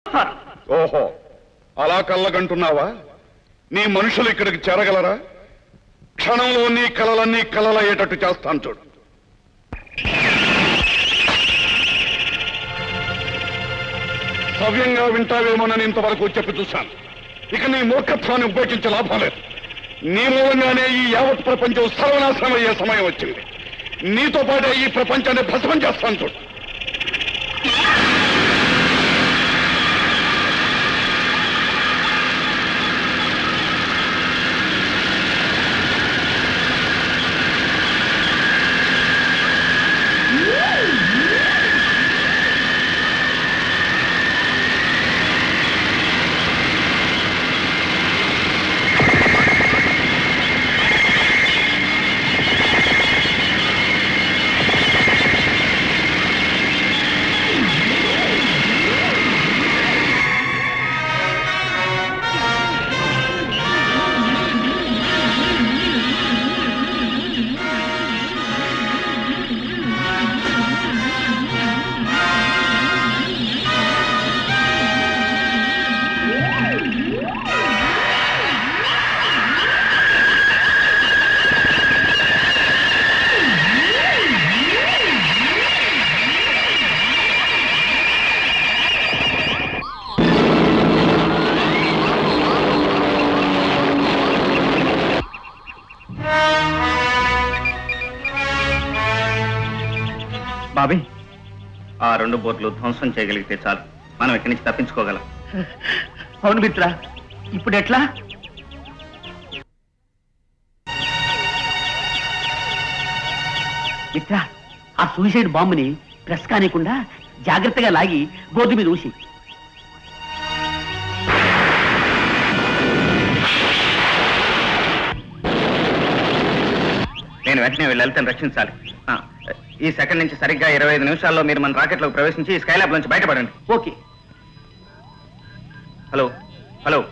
చంపుతాను ఓహో అలా కళ్ళగంటున్నావా నీ మనుషులు ఇక్కడికి చేరగలరా క్షణంలో నీ కలలన్నీ కలలయ్యేటట్టు చేస్తాను చూడు సవ్యంగా వింటావేమోనని ఇంతవరకు చెప్పి చూశాను ఇక నీ మూర్ఖత్వాన్ని ఉపేక్షించే లాభం లేదు నీ మూలంగానే ఈ యావత్ ప్రపంచం సర్వనాశనం అయ్యే సమయం వచ్చింది నీతో పాటే ఈ ప్రపంచాన్ని భస్మం చేస్తాను చూడు బాబీ ఆ రెండు బోట్లు ధ్వంసం చేయగలిగితే చాలు మనం ఇక్కడి నుంచి తప్పించుకోగలం అవును మిత్ర ఇప్పుడు ఎట్లా మిత్ర ఆ సూసైడ్ బాంబుని ప్రెస్ కానికుండా జాగ్రత్తగా లాగి బోర్డు మీద ఊసి నేను వెంటనే వెళ్ళి లలితను రక్షించాలి ఆ, ఈ సెకండ్ నుంచి సరిగ్గా ఇరవై ఐదు నిమిషాల్లో మీరు మన రాకెట్లోకి ప్రవేశించి ఈ స్కైలాబ్ నుంచి బయటపడండి ఓకే హలో హలో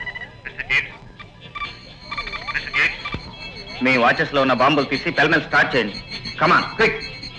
మీ వాచెస్ లో ఉన్న బాంబులు తీసి పెల్మెల్ స్టార్ట్ చేయండి come on quick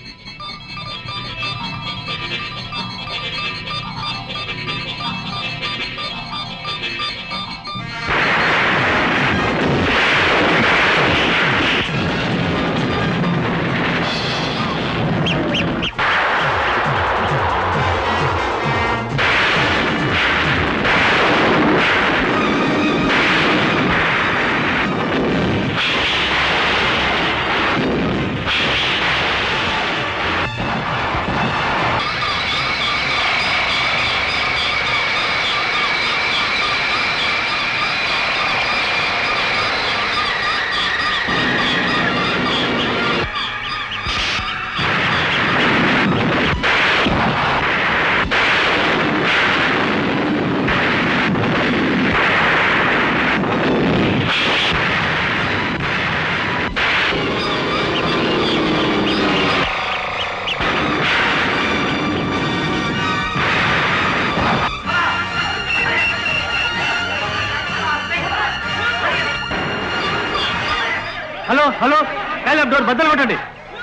hello hello Skylab door బద్దలు కొట్టండి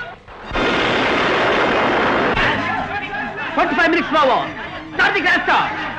ఫార్టీ ఫైవ్ మినిట్స్ బాబు స్టార్ట్ ది గ్యాస్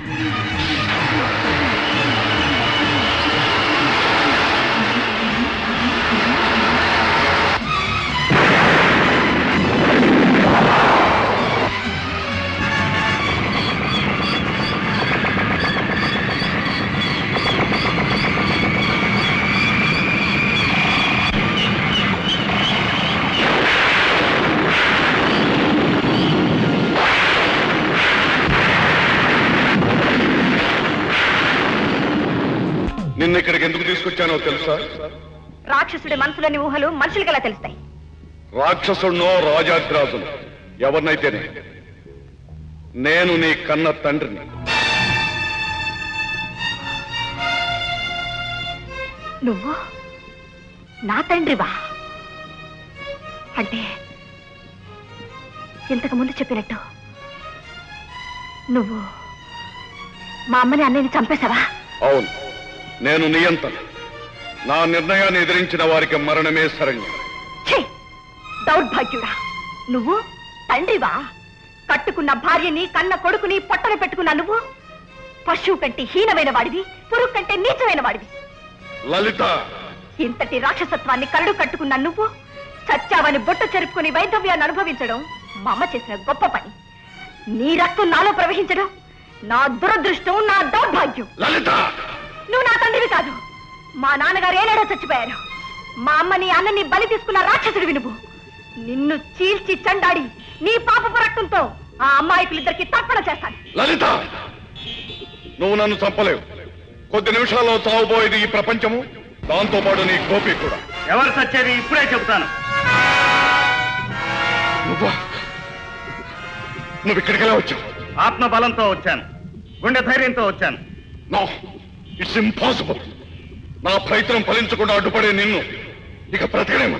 నిన్న ఇక్కడికి ఎందుకు తీసుకొచ్చానో తెలుసా రాక్షసుడి మనసులోని ఊహలు మనుషులకి ఎలా తెలుస్తాయి రాక్షసుడినో రాజాద్రాజును ఎవరినైతేనే నేను నీ కన్న తండ్రిని నువ్వు నా తండ్రివా అంటే ఇంతకు ముందు చెప్పినట్టు నువ్వు మా అమ్మని అన్నయ్యని చంపేశావా అవును నేను నియంతను నా నిర్ణయాన్ని ఎదిరించిన వారికి మరణమే శరణ్యం ఛీ! దౌర్భాగ్యుడా నువ్వు తండ్రివా కట్టుకున్న భార్యని కన్న కొడుకుని పొట్టన పెట్టుకున్న నువ్వు పశువు కంటే హీనమైన వాడివి పురుగు కంటే నీచమైన వాడివి లలిత ఇంతటి రాక్షసత్వాన్ని కళ్ళు కట్టుకున్న నువ్వు సత్యావని బొట్టు చెరుపుకుని వైధవ్యాన్ని అనుభవించడం మా అమ్మ చేసిన గొప్ప పని నీ రక్తం నాలో ప్రవహించడం నా దురదృష్టం నా దౌర్భాగ్యం లలిత నువ్వు నా తండ్రివి కాదు మా నాన్నగారు ఏనాడో చచ్చిపోయారు మా అమ్మని అన్నని బలి తీసుకున్న రాక్షసుడివి నువ్వు నిన్ను చీల్చి చండాడి నీ పాపపు రక్తంతో ఆ అమ్మాయికులిద్దరికి తర్పణ చేస్తాను లలిత నువ్వు నన్ను చంపలేవు కొద్ది నిమిషాల్లో చావబోయేది ఈ ప్రపంచము దాంతో పాటు నీ గోపి కూడా ఎవరు సచ్చేది ఇప్పుడే చెబుతాను నువ్వా నువ్వు ఇక్కడికెలా వచ్చావు ఆత్మబలంతో వచ్చాను గుండె ధైర్యంతో వచ్చాను నో ఇట్స్ ఇంపాసిబుల్ నా ప్రయత్నం ఫలించకుండా అడ్డుపడే నిన్ను ఇక బ్రతకలేము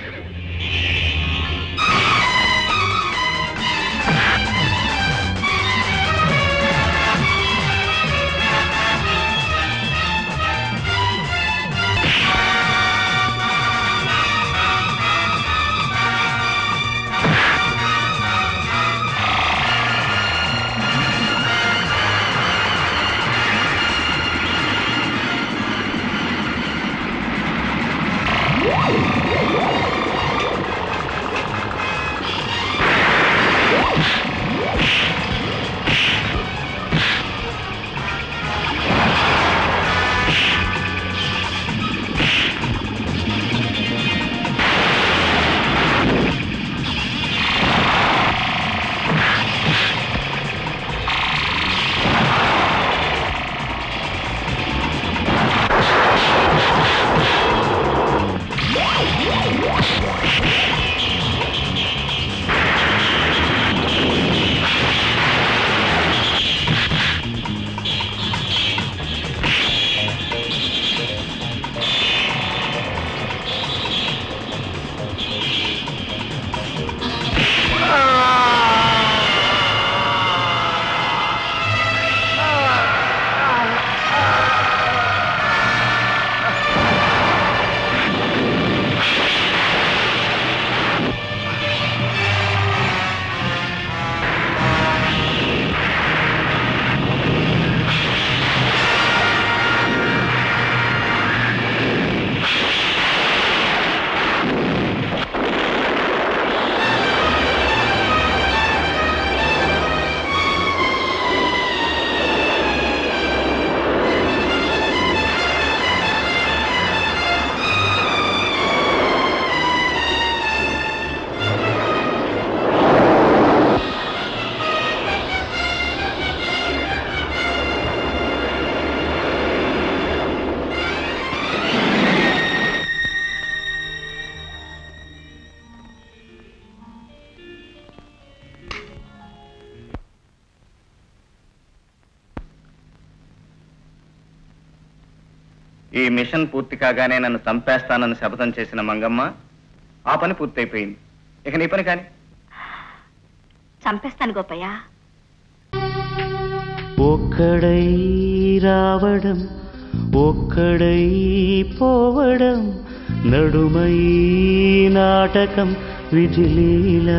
ఈ మిషన్ పూర్తి కాగానే నన్ను చంపేస్తానని శపథం చేసిన మంగమ్మ ఆ పని పూర్తయిపోయింది ఇక నీ పని కాని చంపేస్తాను గోపయ్య ఒక్కడై రావడం ఒక్కడై పోవడం నడుమై నాటకం విధిలీలా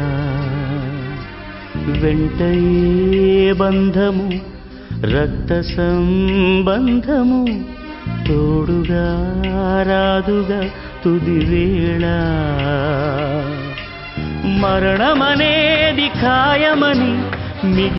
వెంటయే బంధము రక్త సంబంధము తోడుగా రాదుగా తుది వేళ మరణమనేది ఖాయమని మిగి